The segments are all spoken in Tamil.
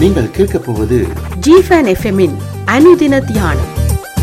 நீங்கள் கேட்கப் போவது ஜிஃபன் எஃப்எம்மின் அனுதின தியானம்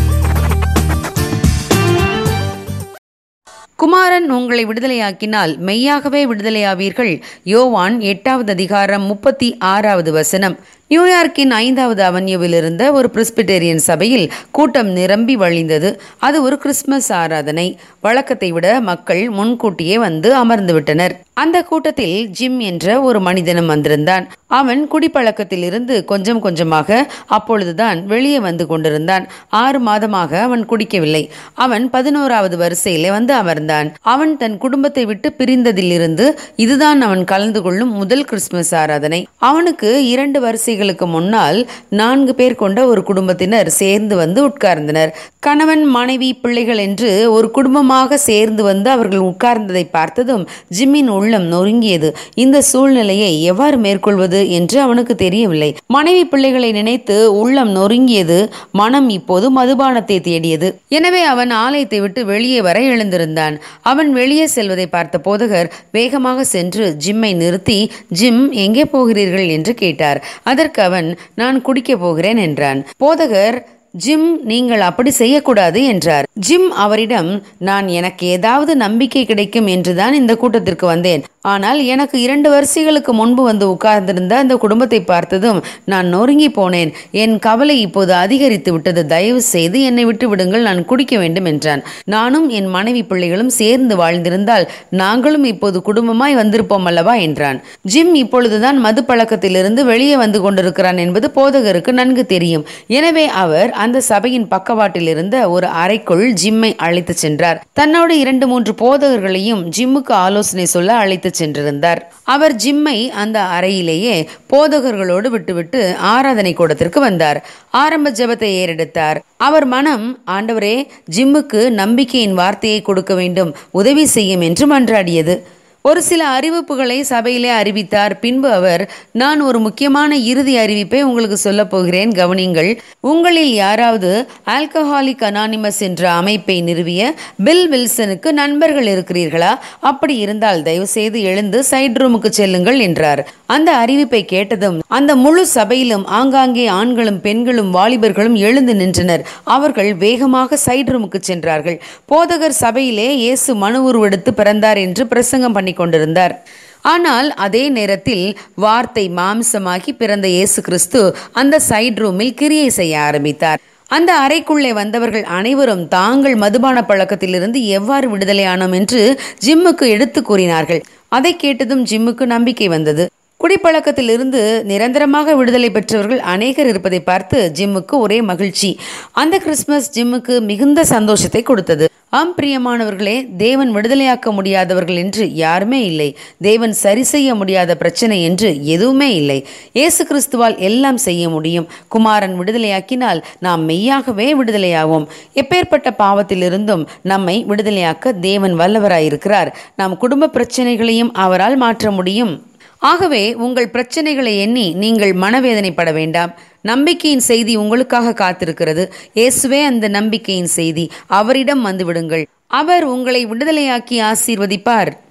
குமாரன் உங்களை விடுதலையாக்கினால் மெய்யாகவே விடுதலையாவீர்கள் யோவான் எட்டாவது அதிகாரம் முப்பத்தி ஆறாவது வசனம் நியூயார்க்கின் ஐந்தாவது அவன்யூவில் இருந்த ஒரு பிரிஸ்பிடேரியன் சபையில் கூட்டம் நிரம்பி வழிந்தது அது ஒரு கிறிஸ்துமஸ் ஆராதனை வழக்கத்தை விட மக்கள் முன்கூட்டியே வந்து அமர்ந்து விட்டனர் அந்த கூட்டத்தில் ஜிம் என்ற ஒரு மனிதனும் வந்திருந்தான் அவன் குடிப்பழக்கத்தில் இருந்து கொஞ்சம் கொஞ்சமாக அப்பொழுதுதான் வெளியே வந்து கொண்டிருந்தான் ஆறு மாதமாக அவன் குடிக்கவில்லை அவன் பதினோராவது வரிசையிலே வந்து அமர்ந்தான் அவன் தன் குடும்பத்தை விட்டு பிரிந்ததிலிருந்து இதுதான் அவன் கலந்து கொள்ளும் முதல் கிறிஸ்துமஸ் ஆராதனை அவனுக்கு இரண்டு வரிசைகளுக்கு முன்னால் நான்கு பேர் கொண்ட ஒரு குடும்பத்தினர் சேர்ந்து வந்து உட்கார்ந்தனர் கணவன் மனைவி பிள்ளைகள் என்று ஒரு குடும்பமாக சேர்ந்து வந்து அவர்கள் உட்கார்ந்ததை பார்த்ததும் ஜிம்மின் உள்ளம் நொறுங்கியது இந்த சூழ்நிலையை எவ்வாறு மேற்கொள்வது என்று அவனுக்கு தெரியவில்லை மனைவி பிள்ளைகளை நினைத்து உள்ளம் நொறுங்கியது மனம் இப்போது மதுபானத்தை தேடியது எனவே அவன் ஆலயத்தை விட்டு வெளியே வர எழுந்திருந்தான் அவன் வெளியே செல்வதை பார்த்த போதகர் வேகமாக சென்று ஜிம்மை நிறுத்தி ஜிம் எங்கே போகிறீர்கள் என்று கேட்டார் அதற்கு அவன் நான் குடிக்கப் போகிறேன் என்றான் போதகர் ஜிம் நீங்கள் அப்படி செய்யக்கூடாது என்றார் ஜிம் அவரிடம் நான் எனக்கு ஏதாவது நம்பிக்கை கிடைக்கும் என்றுதான் இந்த கூட்டத்திற்கு வந்தேன் ஆனால் எனக்கு இரண்டு வரிசைகளுக்கு முன்பு வந்து உட்கார்ந்திருந்த அந்த குடும்பத்தை பார்த்ததும் நான் நொறுங்கி போனேன் என் கவலை இப்போது அதிகரித்து விட்டது தயவு செய்து என்னை விட்டு விடுங்கள் நான் குடிக்க வேண்டும் என்றான் நானும் என் மனைவி பிள்ளைகளும் சேர்ந்து வாழ்ந்திருந்தால் நாங்களும் இப்போது குடும்பமாய் வந்திருப்போம் அல்லவா என்றான் ஜிம் இப்பொழுதுதான் மது பழக்கத்திலிருந்து வெளியே வந்து கொண்டிருக்கிறான் என்பது போதகருக்கு நன்கு தெரியும் எனவே அவர் அந்த சபையின் பக்கவாட்டில் இருந்த ஒரு அறைக்குள் ஜிம்மை அழைத்து சென்றார் தன்னோடு இரண்டு மூன்று போதகர்களையும் ஜிம்முக்கு ஆலோசனை சொல்ல அழைத்து சென்றிருந்தார் அவர் ஜிம்மை அந்த அறையிலேயே போதகர்களோடு விட்டுவிட்டு ஆராதனை கூடத்திற்கு வந்தார் ஆரம்ப ஜெபத்தை ஏறெடுத்தார் அவர் மனம் ஆண்டவரே ஜிம்முக்கு நம்பிக்கையின் வார்த்தையை கொடுக்க வேண்டும் உதவி செய்யும் என்று மன்றாடியது ஒரு சில அறிவிப்புகளை சபையிலே அறிவித்தார் பின்பு அவர் நான் ஒரு முக்கியமான இறுதி அறிவிப்பை உங்களுக்கு சொல்லப் போகிறேன் கவனிங்கள் உங்களில் யாராவது ஆல்கஹாலிக் அனானிமஸ் என்ற அமைப்பை நிறுவிய பில் வில்சனுக்கு நண்பர்கள் இருக்கிறீர்களா அப்படி இருந்தால் தயவு செய்து எழுந்து சைட் ரூமுக்கு செல்லுங்கள் என்றார் அந்த அறிவிப்பை கேட்டதும் அந்த முழு சபையிலும் ஆங்காங்கே ஆண்களும் பெண்களும் வாலிபர்களும் எழுந்து நின்றனர் அவர்கள் வேகமாக சைட் ரூமுக்கு சென்றார்கள் போதகர் சபையிலே இயேசு மனு உருவெடுத்து பிறந்தார் என்று பிரசங்கம் பண்ணி கொண்டிருந்தார் ஆனால் அதே நேரத்தில் வார்த்தை மாம்சமாகி பிறந்த இயேசு கிறிஸ்து அந்த சைட் ரூமில் கிரியை செய்ய ஆரம்பித்தார் அந்த அறைக்குள்ளே வந்தவர்கள் அனைவரும் தாங்கள் மதுபான பழக்கத்திலிருந்து எவ்வாறு விடுதலையானோம் என்று ஜிம்முக்கு எடுத்து கூறினார்கள் அதை கேட்டதும் ஜிம்முக்கு நம்பிக்கை வந்தது குடிப்பழக்கத்திலிருந்து நிரந்தரமாக விடுதலை பெற்றவர்கள் அநேகர் இருப்பதை பார்த்து ஜிம்முக்கு ஒரே மகிழ்ச்சி அந்த கிறிஸ்மஸ் ஜிம்முக்கு மிகுந்த சந்தோஷத்தை கொடுத்தது ஆம் பிரியமானவர்களே தேவன் விடுதலையாக்க முடியாதவர்கள் என்று யாருமே இல்லை தேவன் சரி செய்ய முடியாத பிரச்சனை என்று எதுவுமே இல்லை இயேசு கிறிஸ்துவால் எல்லாம் செய்ய முடியும் குமாரன் விடுதலையாக்கினால் நாம் மெய்யாகவே விடுதலையாவோம் எப்பேற்பட்ட பாவத்திலிருந்தும் நம்மை விடுதலையாக்க தேவன் வல்லவராயிருக்கிறார் நாம் குடும்ப பிரச்சனைகளையும் அவரால் மாற்ற முடியும் ஆகவே உங்கள் பிரச்சனைகளை எண்ணி நீங்கள் மனவேதனைப்பட வேண்டாம் நம்பிக்கையின் செய்தி உங்களுக்காக காத்திருக்கிறது இயேசுவே அந்த நம்பிக்கையின் செய்தி அவரிடம் வந்து விடுங்கள் அவர் உங்களை விடுதலையாக்கி ஆசீர்வதிப்பார்